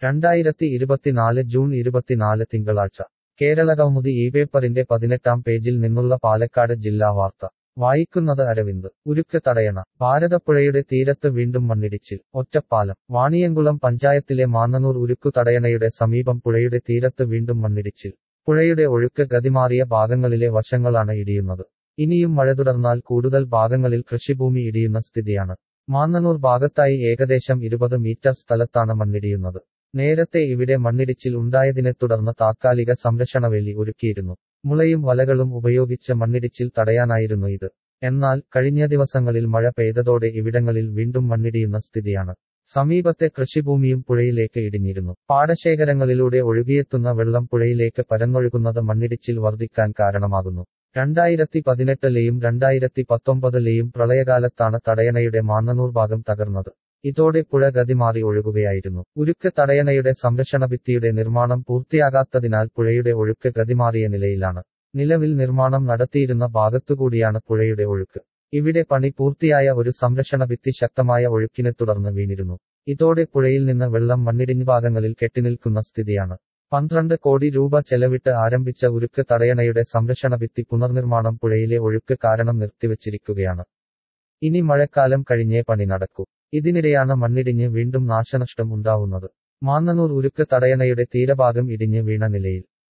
രണ്ടായിരത്തി ഇരുപത്തിനാല് ജൂൺ ഇരുപത്തിനാല് തിങ്കളാഴ്ച കേരളകൗമുദി ഈ പേപ്പറിന്റെ പതിനെട്ടാം പേജിൽ നിന്നുള്ള പാലക്കാട് ജില്ലാ വാർത്ത വായിക്കുന്നത് അരവിന്ദ് ഉരുക്ക് തടയണ ഭാരതപ്പുഴയുടെ തീരത്ത് വീണ്ടും മണ്ണിടിച്ചിൽ ഒറ്റപ്പാലം വാണിയംകുളം പഞ്ചായത്തിലെ മാന്നനൂർ ഉരുക്കു തടയണയുടെ സമീപം പുഴയുടെ തീരത്ത് വീണ്ടും മണ്ണിടിച്ചിൽ പുഴയുടെ ഒഴുക്ക് ഗതിമാറിയ ഭാഗങ്ങളിലെ വശങ്ങളാണ് ഇടിയുന്നത് ഇനിയും മഴ തുടർന്നാൽ കൂടുതൽ ഭാഗങ്ങളിൽ കൃഷിഭൂമി ഇടിയുന്ന സ്ഥിതിയാണ് മാന്നനൂർ ഭാഗത്തായി ഏകദേശം ഇരുപത് മീറ്റർ സ്ഥലത്താണ് മണ്ണിടിയുന്നത് നേരത്തെ ഇവിടെ മണ്ണിടിച്ചിൽ ഉണ്ടായതിനെ തുടർന്ന് താത്കാലിക സംരക്ഷണവേലി ഒരുക്കിയിരുന്നു മുളയും വലകളും ഉപയോഗിച്ച് മണ്ണിടിച്ചിൽ തടയാനായിരുന്നു ഇത് എന്നാൽ കഴിഞ്ഞ ദിവസങ്ങളിൽ മഴ പെയ്തതോടെ ഇവിടങ്ങളിൽ വീണ്ടും മണ്ണിടിയുന്ന സ്ഥിതിയാണ് സമീപത്തെ കൃഷിഭൂമിയും പുഴയിലേക്ക് ഇടിഞ്ഞിരുന്നു പാടശേഖരങ്ങളിലൂടെ ഒഴുകിയെത്തുന്ന വെള്ളം പുഴയിലേക്ക് പരന്നൊഴുകുന്നത് മണ്ണിടിച്ചിൽ വർദ്ധിക്കാൻ കാരണമാകുന്നു രണ്ടായിരത്തി പതിനെട്ടിലെയും രണ്ടായിരത്തി പത്തൊമ്പതിലെയും പ്രളയകാലത്താണ് തടയണയുടെ മാന്നനൂർ ഭാഗം തകർന്നത് ഇതോടെ പുഴ ഗതിമാറി ഒഴുകുകയായിരുന്നു ഉരുക്ക് തടയണയുടെ സംരക്ഷണ ഭിത്തിയുടെ നിർമ്മാണം പൂർത്തിയാകാത്തതിനാൽ പുഴയുടെ ഒഴുക്ക് ഗതിമാറിയ നിലയിലാണ് നിലവിൽ നിർമ്മാണം നടത്തിയിരുന്ന ഭാഗത്തുകൂടിയാണ് പുഴയുടെ ഒഴുക്ക് ഇവിടെ പണി പൂർത്തിയായ ഒരു സംരക്ഷണ ഭിത്തി ശക്തമായ ഒഴുക്കിനെ തുടർന്ന് വീണിരുന്നു ഇതോടെ പുഴയിൽ നിന്ന് വെള്ളം മണ്ണിടിഞ്ഞ് ഭാഗങ്ങളിൽ കെട്ടിനിൽക്കുന്ന സ്ഥിതിയാണ് പന്ത്രണ്ട് കോടി രൂപ ചെലവിട്ട് ആരംഭിച്ച ഉരുക്ക് തടയണയുടെ സംരക്ഷണ ഭിത്തി പുനർനിർമ്മാണം പുഴയിലെ ഒഴുക്ക് കാരണം നിർത്തിവച്ചിരിക്കുകയാണ് ഇനി മഴക്കാലം കഴിഞ്ഞേ പണി നടക്കൂ ഇതിനിടെയാണ് മണ്ണിടിഞ്ഞ് വീണ്ടും നാശനഷ്ടം ഉണ്ടാവുന്നത് മാന്നനൂർ ഉരുക്ക് തടയണയുടെ തീരഭാഗം ഇടിഞ്ഞ് വീണ നിലയിൽ